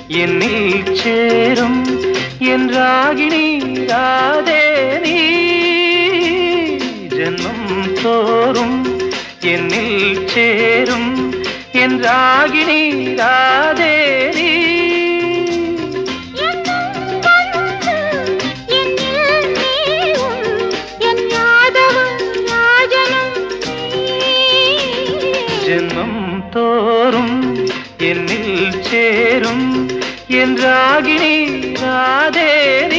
என்னில் சேரும் என்றாகினி ராதே நீ ஜென்மம் தோறும் என்னில் சேரும் என்றாகினி ராதே நீ என்னும் வந்து என்னில் நீயும் என் யாதவன் ராஜனும் நீ. ஜென்மம் தோறும் என்னில் சேரும் என்றாகினி ராதே நீ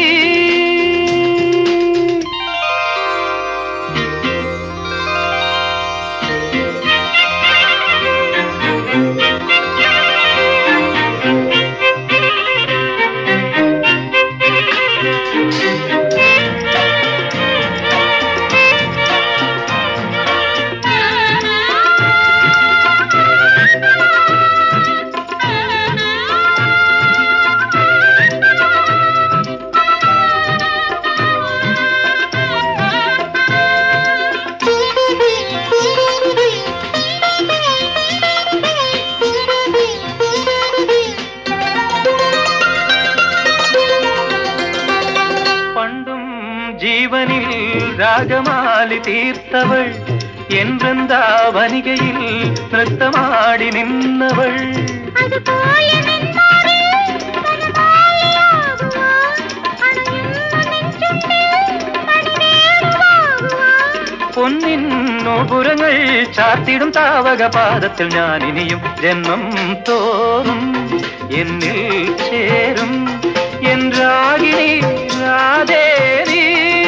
பண்டும் ஜீவனில் ராகமாலி தீர்த்தவள் என்றெந்தா வணிகையில் நிறுத்தமாடி நின்னவள் அது போய நின்றாரே தனமாலியாகுவார். அட இன்னும் நெஞ்சுண்டில் மணிநேரமாகுவார். பொன்னின் நூபுரங்கள் சாத்திடும் தாவக பாதத்தில் நான் இனியும் ஜென்மம் தோறும் என்னில் சேரும் என்றாகினி ராதேரி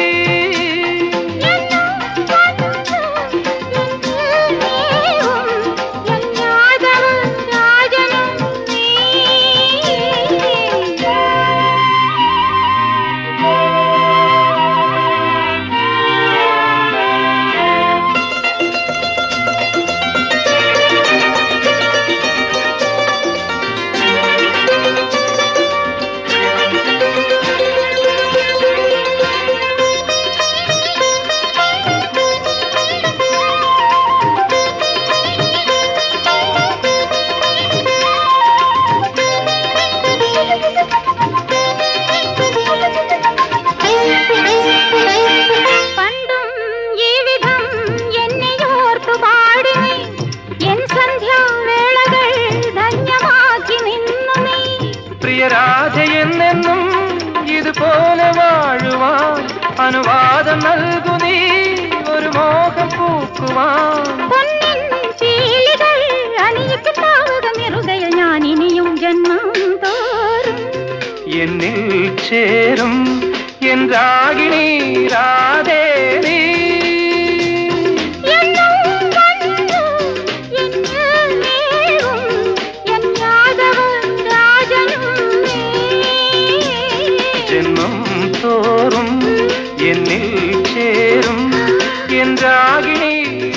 என்னும் வந்து என்னில் நீயும் என் யாதவன் ராஜனும் நீ. பண்டும் ஈவிதம் என்னையோர்த்து பாடினை என் சந்தியா வேளைகள் தன்யமாக்கி நின்னுனை பிரியராஜ என்னென்னும் இது போல வாழுவான் அனுவாதம் நல்கு நீ ஒரு மோகம் பூக்குவான் പൊന്നിൻ പീലികൾ അണിയിക്കും താവകം ഇരുതയ ഞാൻ ഇനിയും ജന്മം തോറും என்னில் சேரும் என்றாகினி ராதேரி എന്നും വന്നു എന്നിൽ നീവും എൻ യാദവൻ രാജനും നീ. ஜென்மம் தோறும் என்னில் சேரும் என்றாகினி